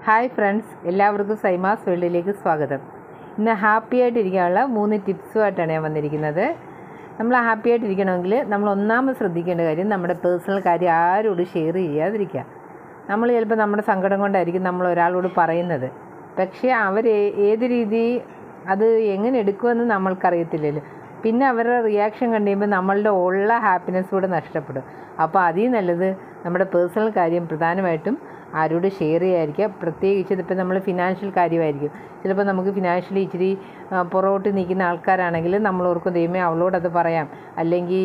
hi friends എല്ലാവർക്കും സൈമാസ് വേൾഡിലേക്ക് സ്വാഗതം ഇന്ന് ഹാപ്പി ആയിട്ടിരിക്കാനുള്ള മൂന്ന് ടിപ്സുമായിട്ടാണ് ഞാൻ വന്നിരിക്കുന്നത് നമ്മൾ ഹാപ്പി ആയിട്ടിരിക്കണമെങ്കിൽ നമ്മൾ ഒന്നാമത് ശ്രദ്ധിക്കേണ്ട കാര്യം നമ്മുടെ പേഴ്സണൽ കാര്യം ആരോടും ഷെയർ ചെയ്യാതിരിക്കുക നമ്മൾ ചിലപ്പോൾ നമ്മുടെ സങ്കടം കൊണ്ടായിരിക്കും നമ്മൾ ഒരാളോട് പറയുന്നത് പക്ഷേ അവർ ഏത് രീതി അത് എങ്ങനെ എടുക്കുമെന്ന് നമ്മൾക്കറിയത്തില്ലല്ലോ പിന്നെ അവരുടെ റിയാക്ഷൻ കണ്ടു കഴിയുമ്പോൾ നമ്മളുടെ ഉള്ള ഹാപ്പിനെസ് കൂടെ നഷ്ടപ്പെടും അപ്പോൾ അതിൽ നല്ലത് നമ്മുടെ പേഴ്സണൽ കാര്യം പ്രധാനമായിട്ടും ആരോട് ഷെയർ ചെയ്യാതിരിക്കുക പ്രത്യേകിച്ച് ഇതിപ്പോൾ നമ്മൾ ഫിനാൻഷ്യൽ കാര്യമായിരിക്കും ചിലപ്പോൾ നമുക്ക് ഫിനാൻഷ്യലി ഇച്ചിരി ആ, പുറകോട്ട് നിൽക്കുന്ന ആൾക്കാരാണെങ്കിൽ നമ്മൾ ഓർക്കും ദൈവമേ അവളോടത് പറയാം അല്ലെങ്കിൽ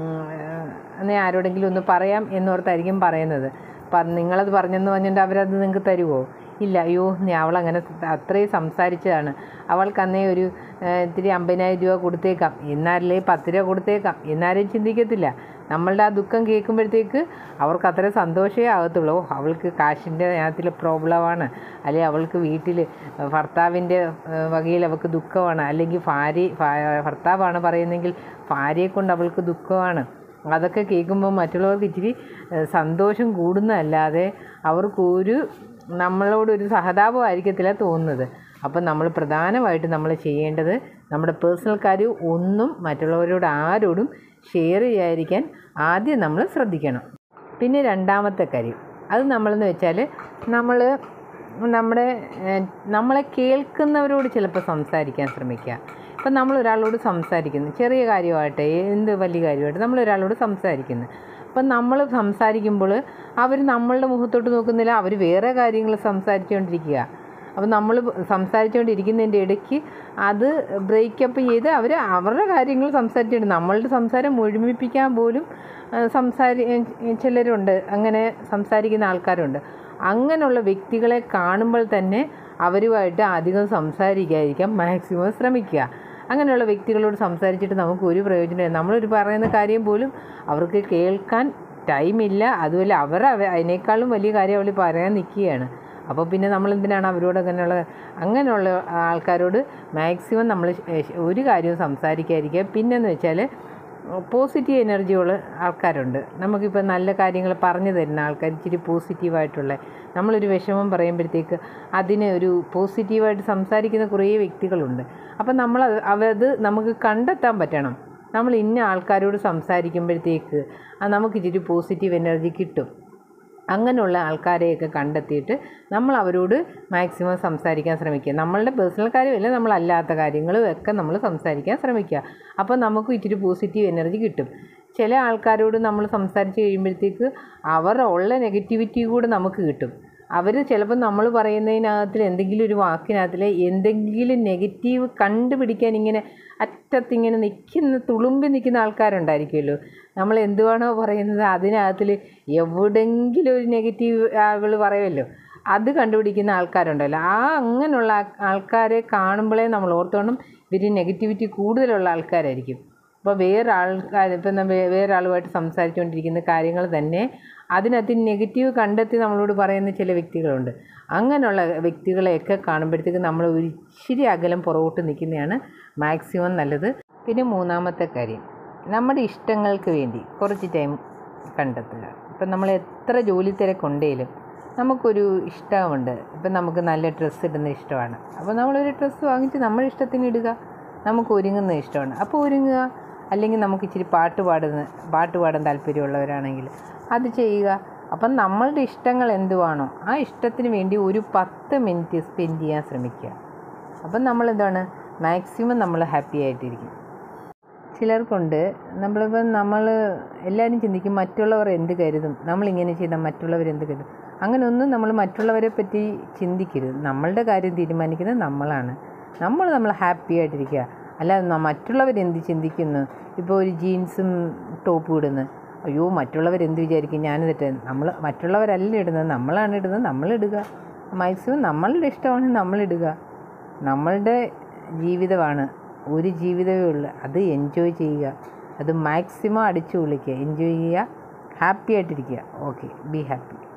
എന്നാൽ ആരോടെങ്കിലും ഒന്ന് പറയാം എന്നോർത്തായിരിക്കും പറയുന്നത് അപ്പം നിങ്ങളത് പറഞ്ഞെന്ന് പറഞ്ഞിട്ട് അവരത് നിങ്ങൾക്ക് തരുമോ ഇല്ല അയ്യോ നീ അവളങ്ങനെ അത്രയും സംസാരിച്ചതാണ് അവൾക്ക് അന്നേ ഒരു ആ, ഇത്തിരി അമ്പതിനായിരം രൂപ കൊടുത്തേക്കാം എന്നാലേ പത്ത് രൂപ കൊടുത്തേക്കാം എന്നാരും ചിന്തിക്കത്തില്ല നമ്മളുടെ ആ ദുഃഖം കേൾക്കുമ്പോഴത്തേക്ക് അവർക്ക് അത്രയും സന്തോഷമേ ആകത്തുള്ളൂ ഓ അവൾക്ക് കാശിൻ്റെ കാര്യത്തിൽ പ്രോബ്ലമാണ് അല്ലെങ്കിൽ അവൾക്ക് വീട്ടിൽ ഭർത്താവിൻ്റെ ആ, വകയിൽ അവൾക്ക് ദുഃഖമാണ് അല്ലെങ്കിൽ ഭാര്യ ഭാ- ഭർത്താവാണ് പറയുന്നതെങ്കിൽ ഭാര്യയെ കൊണ്ട് അവൾക്ക് ദുഃഖമാണ് അതൊക്കെ കേൾക്കുമ്പോൾ മറ്റുള്ളവർക്ക് ഇച്ചിരി ഏഹ്, സന്തോഷം കൂടുന്നതല്ലാതെ അവർക്കൊരു നമ്മളോടൊരു സഹതാപം ആയിരിക്കത്തില്ല തോന്നുന്നത് അപ്പം നമ്മൾ പ്രധാനമായിട്ട് നമ്മൾ ചെയ്യേണ്ടത് നമ്മുടെ പേഴ്സണൽ കാര്യം ഒന്നും മറ്റുള്ളവരോട് ആരോടും ഷെയർ ചെയ്യാതിരിക്കാൻ ആദ്യം നമ്മൾ ശ്രദ്ധിക്കണം പിന്നെ രണ്ടാമത്തെ കാര്യം അത് നമ്മളെന്ന് വെച്ചാൽ നമ്മൾ നമ്മുടെ ഏഹ്, നമ്മളെ കേൾക്കുന്നവരോട് ചിലപ്പോൾ സംസാരിക്കാൻ ശ്രമിക്കുക ഇപ്പം നമ്മൾ ഒരാളോട് സംസാരിക്കുന്നു ചെറിയ കാര്യമാകട്ടെ എന്ത് വലിയ കാര്യമായിട്ട് നമ്മൾ ഒരാളോട് സംസാരിക്കുന്നു അപ്പം നമ്മൾ സംസാരിക്കുമ്പോൾ അവർ നമ്മളുടെ മുഖത്തോട്ട് നോക്കുന്നില്ല അവർ വേറെ കാര്യങ്ങൾ സംസാരിച്ചുകൊണ്ടിരിക്കുക അപ്പം നമ്മൾ സംസാരിച്ചുകൊണ്ടിരിക്കുന്നതിൻ്റെ ഇടയ്ക്ക് അത് ബ്രേക്കപ്പ് ചെയ്ത് അവർ അവരുടെ കാര്യങ്ങൾ സംസാരിച്ചിട്ടുണ്ട് നമ്മളുടെ സംസാരം മുഴുമിപ്പിക്കാൻ പോലും ആ, സംസാരി ചിലരുണ്ട് അങ്ങനെ സംസാരിക്കുന്ന ആൾക്കാരുണ്ട് അങ്ങനെയുള്ള വ്യക്തികളെ കാണുമ്പോൾ തന്നെ അവരുമായിട്ട് അധികം സംസാരിക്കാതിരിക്കാൻ മാക്സിമം ശ്രമിക്കുക അങ്ങനെയുള്ള വ്യക്തികളോട് സംസാരിച്ചിട്ട് നമുക്ക് ഒരു പ്രയോജനമില്ല നമ്മളൊരു പറയുന്ന കാര്യം പോലും അവർക്ക് കേൾക്കാൻ ടൈമില്ല അതുപോലെ അവർ അവ- അതിനേക്കാളും വലിയ കാര്യം അവൾ പറയാൻ നിൽക്കുകയാണ് അപ്പോൾ പിന്നെ നമ്മൾ എന്തിനാണ് അവരോട് അങ്ങനെയുള്ള അങ്ങനെയുള്ള ആൾക്കാരോട് മാക്സിമം നമ്മൾ ഒരു കാര്യവും സംസാരിക്കാതിരിക്കുക പിന്നെന്ന് വെച്ചാൽ പോസിറ്റീവ് എനർജിയുള്ള ആൾക്കാരുണ്ട് നമുക്കിപ്പോൾ നല്ല കാര്യങ്ങൾ പറഞ്ഞു തരുന്ന ആൾക്കാർ ഇച്ചിരി പോസിറ്റീവായിട്ടുള്ള നമ്മളൊരു വിഷമം പറയുമ്പോഴത്തേക്ക് അതിന് ഒരു പോസിറ്റീവായിട്ട് സംസാരിക്കുന്ന കുറേ വ്യക്തികളുണ്ട് അപ്പം നമ്മൾ അത് അവത് നമുക്ക് കണ്ടെത്താൻ പറ്റണം നമ്മൾ ഇന്ന ആൾക്കാരോട് സംസാരിക്കുമ്പോഴത്തേക്ക് അത് നമുക്ക് ഇച്ചിരി പോസിറ്റീവ് എനർജി കിട്ടും അങ്ങനെയുള്ള ആൾക്കാരെയൊക്കെ കണ്ടെത്തിയിട്ട് നമ്മൾ അവരോട് മാക്സിമം സംസാരിക്കാൻ ശ്രമിക്കുക നമ്മളുടെ പേഴ്സണൽ കാര്യമല്ല നമ്മളല്ലാത്ത കാര്യങ്ങളും ഒക്കെ നമ്മൾ സംസാരിക്കാൻ ശ്രമിക്കുക അപ്പോൾ നമുക്ക് ഇച്ചിരി പോസിറ്റീവ് എനർജി കിട്ടും ചില ആൾക്കാരോട് നമ്മൾ സംസാരിച്ച് കഴിയുമ്പോഴത്തേക്ക് അവർ ഉള്ള നെഗറ്റിവിറ്റി കൂടെ നമുക്ക് കിട്ടും അവർ ചിലപ്പോൾ നമ്മൾ പറയുന്നതിനകത്തിൽ എന്തെങ്കിലും ഒരു വാക്കിനകത്തിൽ എന്തെങ്കിലും നെഗറ്റീവ് കണ്ടുപിടിക്കാൻ ഇങ്ങനെ അറ്റത്തിങ്ങനെ നിൽക്കുന്ന തുളുമ്പി നിൽക്കുന്ന ആൾക്കാരുണ്ടായിരിക്കുമല്ലോ നമ്മൾ എന്തുവാണോ പറയുന്നത് അതിനകത്തിൽ എവിടെങ്കിലും ഒരു നെഗറ്റീവ് ആളുകൾ പറയുമല്ലോ അത് കണ്ടുപിടിക്കുന്ന ആൾക്കാരുണ്ടല്ലോ ആ അങ്ങനെയുള്ള ആ- ആൾക്കാരെ കാണുമ്പോഴേ നമ്മൾ ഓർത്തോണം ഇവർ നെഗറ്റിവിറ്റി കൂടുതലുള്ള ആൾക്കാരായിരിക്കും അപ്പോൾ വേറെ ആൾക്കാർ ഇപ്പം നമ്മ വേറെ ആളുമായിട്ട് സംസാരിച്ചുകൊണ്ടിരിക്കുന്ന കാര്യങ്ങൾ തന്നെ അതിനകത്ത് നെഗറ്റീവ് കണ്ടെത്തി നമ്മളോട് പറയുന്ന ചില വ്യക്തികളുണ്ട് അങ്ങനെയുള്ള വ്യക്തികളെയൊക്കെ കാണുമ്പോഴത്തേക്ക് നമ്മൾ ഒരു ഇച്ചിരി അകലം പുറകോട്ട് നിൽക്കുന്നതാണ് മാക്സിമം നല്ലത് പിന്നെ മൂന്നാമത്തെ കാര്യം നമ്മുടെ ഇഷ്ടങ്ങൾക്ക് വേണ്ടി കുറച്ച് ടൈം കണ്ടെത്തുക ഇപ്പം നമ്മൾ എത്ര ജോലി തിരക്കുണ്ടെങ്കിലും നമുക്കൊരു ഇഷ്ടമുണ്ട് ഇപ്പം നമുക്ക് നല്ല ഡ്രസ്സ് ഇടുന്ന ഇഷ്ടമാണ് അപ്പോൾ നമ്മളൊരു ഡ്രസ്സ് വാങ്ങിച്ച് നമ്മുടെ ഇഷ്ടത്തിന് ഇടുക നമുക്ക് ഒരുങ്ങുന്ന ഇഷ്ടമാണ് അപ്പോൾ ഒരുങ്ങുക അല്ലെങ്കിൽ നമുക്ക് ഇച്ചിരി പാട്ട് പാടുന്ന പാട്ട് പാടാൻ താല്പര്യമുള്ളവരാണെങ്കിൽ അത് ചെയ്യുക അപ്പം നമ്മളുടെ ഇഷ്ടങ്ങൾ എന്തുവാണോ ആ ഇഷ്ടത്തിന് വേണ്ടി ഒരു പത്ത് മിനിറ്റ് സ്പെൻഡ് ചെയ്യാൻ ശ്രമിക്കുക അപ്പം നമ്മൾ എന്താണ് മാക്സിമം നമ്മൾ ഹാപ്പി ആയിട്ടിരിക്കും ചിലർക്കുണ്ട് നമ്മളിപ്പം നമ്മൾ എല്ലാവരും ചിന്തിക്കും മറ്റുള്ളവർ എന്ത് കരുതും നമ്മളിങ്ങനെ ചെയ്താൽ മറ്റുള്ളവർ എന്ത് കരുതും അങ്ങനെ ഒന്നും നമ്മൾ മറ്റുള്ളവരെ പറ്റി ചിന്തിക്കരുത് നമ്മളുടെ കാര്യം തീരുമാനിക്കുന്നത് നമ്മളാണ് നമ്മൾ നമ്മൾ ഹാപ്പി ആയിട്ടിരിക്കുക അല്ലാതെ ന- മറ്റുള്ളവരെന്ത് ചിന്തിക്കുന്നു ഇപ്പോൾ ഒരു ജീൻസും ടോപ്പും ഇടുന്നു അയ്യോ മറ്റുള്ളവർ എന്ത് വിചാരിക്കും ഞാൻ തെറ്റ് നമ്മൾ മറ്റുള്ളവരല്ല ഇടുന്നത് നമ്മളാണ് ഇടുന്നത് നമ്മളിടുക മാക്സിമം നമ്മളുടെ ഇഷ്ടമാണ് നമ്മളിടുക നമ്മളുടെ ജീവിതമാണ് ഒരു ജീവിതമേ ഉള്ളൂ അത് എൻജോയ് ചെയ്യുക അത് മാക്സിമം അടിച്ചു പൊളിക്കുക എൻജോയ് ചെയ്യുക ഹാപ്പി ആയിട്ടിരിക്കുക ഓക്കെ ബി ഹാപ്പി